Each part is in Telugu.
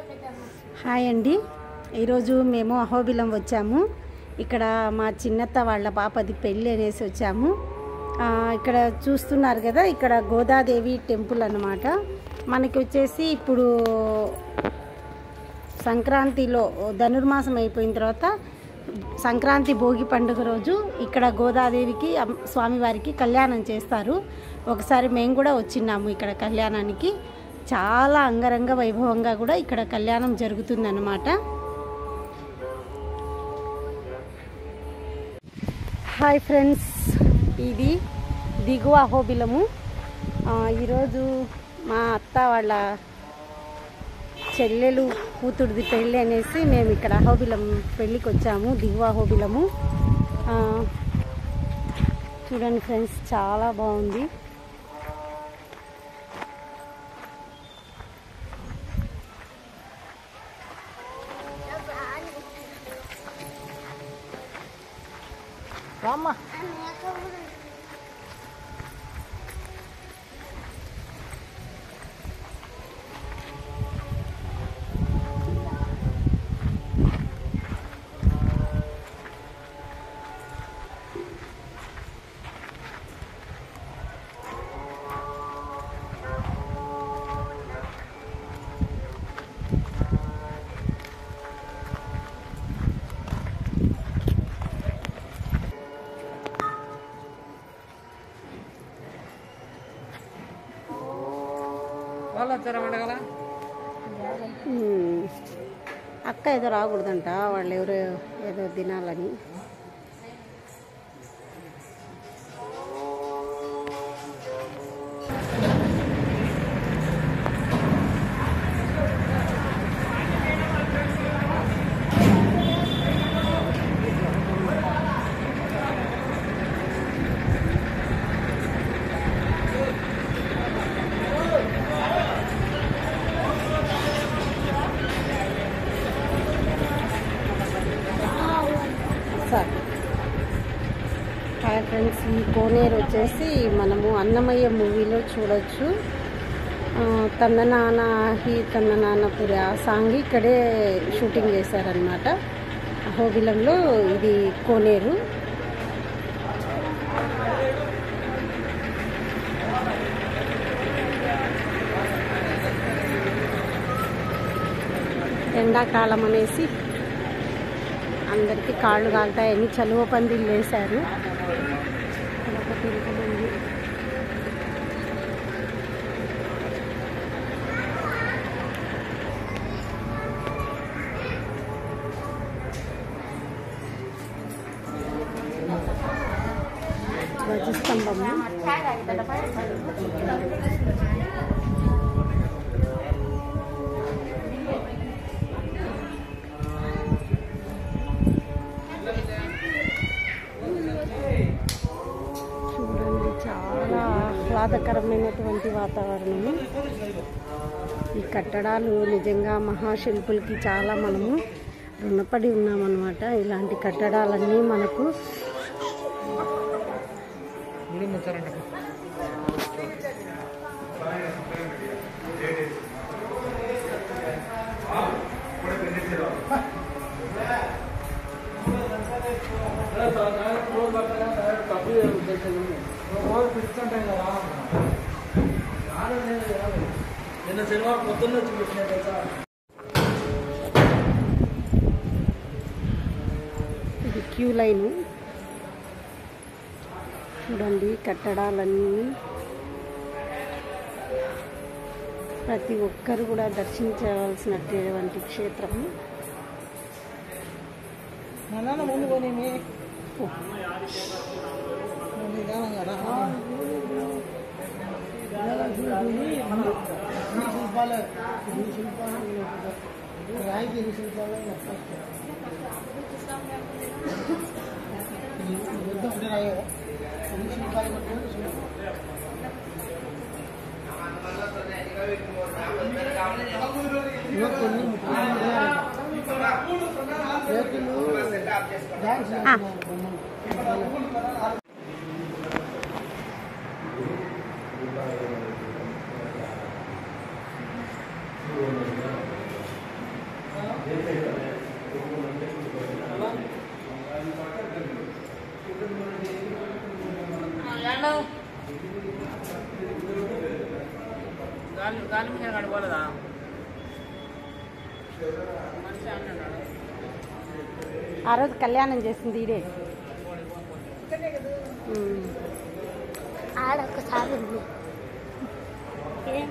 హాయ్ అండి ఈరోజు మేము అహోబిలం వచ్చాము ఇక్కడ మా చిన్నత్త వాళ్ళ పాపది పెళ్ళి అనేసి వచ్చాము ఆ, ఇక్కడ చూస్తున్నారు కదా ఇక్కడ గోదాదేవి టెంపుల్ అన్నమాట మనకి వచ్చేసి ఇప్పుడు సంక్రాంతిలో ధనుర్మాసం అయిపోయిన తర్వాత సంక్రాంతి భోగి పండుగ రోజు ఇక్కడ గోదాదేవికి అమ్- స్వామివారికి కళ్యాణం చేస్తారు ఒకసారి మేము కూడా వచ్చిన్నాము ఇక్కడ కళ్యాణానికి చాలా అంగరంగ వైభవంగా కూడా ఇక్కడ కళ్యాణం జరుగుతుందన్నమాట హాయ్ ఫ్రెండ్స్ ఇది దిగువ అహోబిలము ఆ, ఈరోజు మా అత్త వాళ్ళ చెల్లెలు కూతురుది పెళ్ళి అనేసి మేము ఇక్కడ అహోబిలం పెళ్ళికి వచ్చాము దిగువ అహోబిలము ఆ, చూడండి ఫ్రెండ్స్ చాలా బాగుంది రామ్మా వాళ్ళు వచ్చారా పండగల ఉమ్, అక్క ఏదో రాకూడదంట వాళ్ళు ఎవరో ఏదో తినాలని సార్ హాయ్ ఫ్రెండ్స్ ఈ కోనేరు వచ్చేసి మనము అన్నమయ్య మూవీలో చూడొచ్చు ఆ, తందనాన హీ తందనానపురి ఆ సాంగ్ ఇక్కడే షూటింగ్ చేశారనమాట అహోబిలంలో ఇది కోనేరు ఎండాకాలం అనేసి అందరికీ కాళ్ళు కాలుతాయని చలువ పందిళ్ళు వేశారు ఇక్కడ ఒక టెంపుల్ ఉంది ధ్వజస్తంభము చూడండి చాలా ఆహ్లాదకరమైనటువంటి వాతావరణము ఈ కట్టడాలు నిజంగా మహాశిల్పులకి చాలా మనము రుణపడి ఉన్నామన్నమాట ఇలాంటి కట్టడాలన్నీ మనకు గుడి ముచ్చారంట నిన్న శనివారం పొద్దున్న వచ్చి పెట్టిన తెలుసా ఇది క్యూ లైన్ చూడండి కట్టడాలన్నీ ప్రతి ఒక్కరు కూడా దర్శించవలసినటువంటి క్షేత్రం మా నాన్న ముందు పోనీ నిదానం కదా శిల్పాలు శిల్పాలు రాయికి శిల్పాలు యుద్ధం ఒకటి రాయో శిల్పాలు పట్టుకొని కొన్ని ముఖ్యమైన రేకులు డాన్స్ ఆ. కడిపోలేదా ఆ రోజు కళ్యాణం చేసింది ఈడే ఉమ్. ఆడ ఒక్కసారి ఉంది ఏం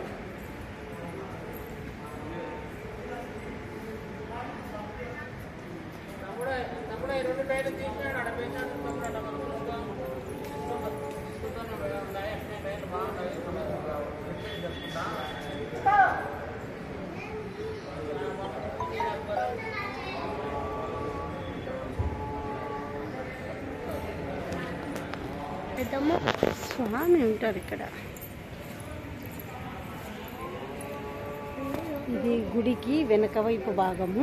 పెద్దమ్మ స్వామి ఉంటారు ఇక్కడ ఇది గుడికి వెనక వైపు భాగము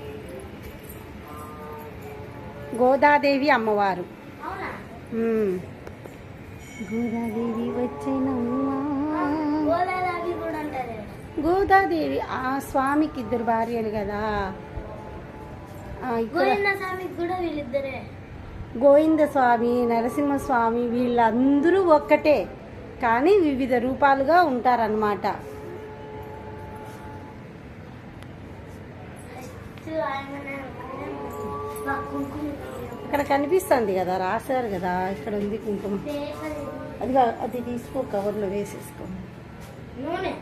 గోదాదేవి అమ్మవారు అవునా ఉమ్. గోదాదేవి వచ్చేనమ్మా గోదావరి కూడా అంటారు గోదాదేవి ఆ స్వామికి ఇద్దరు భార్యలు కదా ఆ, ఇక్కడ గోవింద స్వామికి కూడా వీళ్ళిద్దరే గోవింద స్వామి నరసింహస్వామి వీళ్ళందరూ ఒక్కటే కానీ వివిధ రూపాలుగా ఉంటారన్నమాట ఇక్కడ కనిపిస్తుంది కదా రాశారు కదా ఇక్కడ ఉంది కుంకుమ అది కా- అది తీసుకో కవర్లో వేసేసుకో నూనె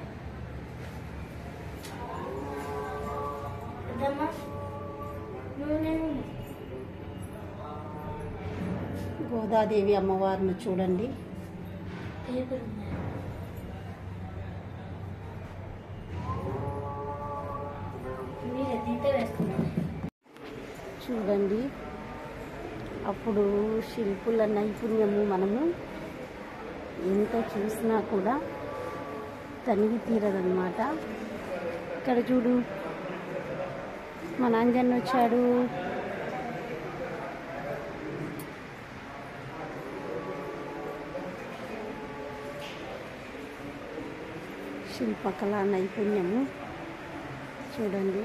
పెద్దమ్మ నూనె గోదాదేవి అమ్మవారిని చూడండి పేపర్ ఉన్నాయి మీరు దీంతో వేసుకున్నారు చూడండి అప్పుడు శిల్పుల నైపుణ్యము మనము ఎంత చూసినా కూడా తనివి తీరదన్నమాట ఇక్కడ చూడు మన అంజన్ వచ్చాడు శిల్పకళా నైపుణ్యము చూడండి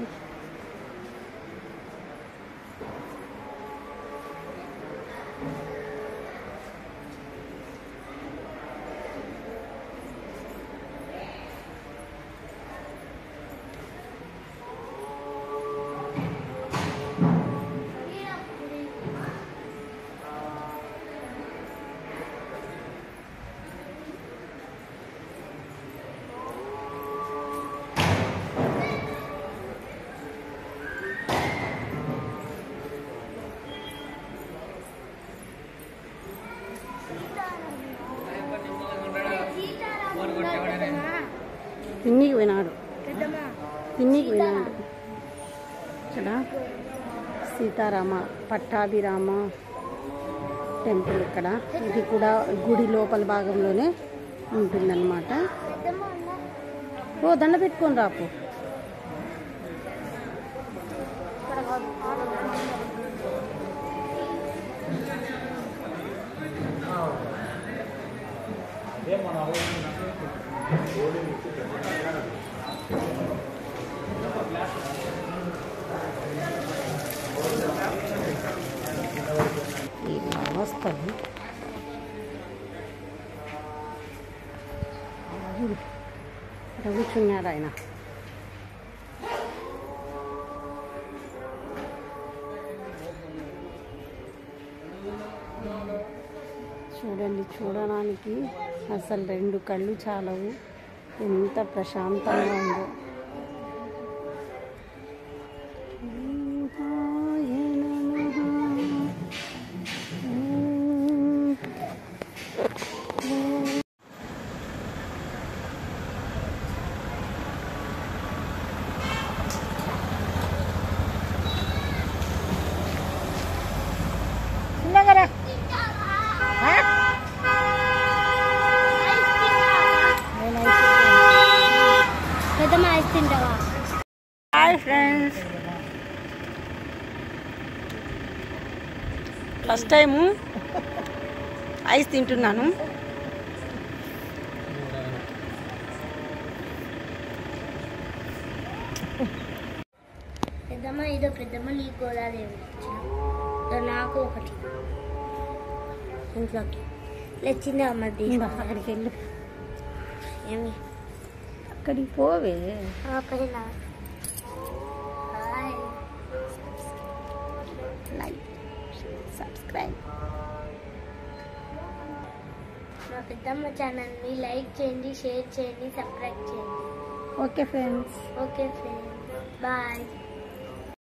పిన్నికి వినాడు పెద్దమ్మ పిన్నికి వినాడు ఇక్కడ సీతారామ పట్టాభిరామ టెంపుల్ ఇక్కడ ఇది కూడా గుడి లోపల భాగంలోనే ఉంటుందన్నమాట పెద్దమ్మ అన్న ఓ దండ పెట్టుకొని రాపు ఇక్కడ కాదు ఈ వస్తాను ఇక్కడ కూర్చున్నాడు ఆయన చూడండి చూడడానికి అసలు రెండు కళ్ళు చాలవు ఎంత ప్రశాంతంగా ఉందో శివాయ నమః. ఓం. ఓం. చిన్నగా రా. ఆ? నేను అయిపోయాను. పెద్దమ్మ ఐస్ తింటావా hi friends first time ice తింటున్నాను పెద్దమ్మ ఇదో పెద్దమ్మ నీ గోదాదేవి ఇదో నాకు ఒకటి ఇంట్లోకి లేచిందా అమ్మ ఇంకా అక్కడికి వెళ్ళు ఏమి అక్కడికి పోవే పైన హాయ్ లైక్ సబ్స్క్రైబ్ మా పెద్దమ్మ ఛానల్ని లైక్ చేయండి షేర్ చేయండి సబ్స్క్రైబ్ చేయండి okay friends okay friends bye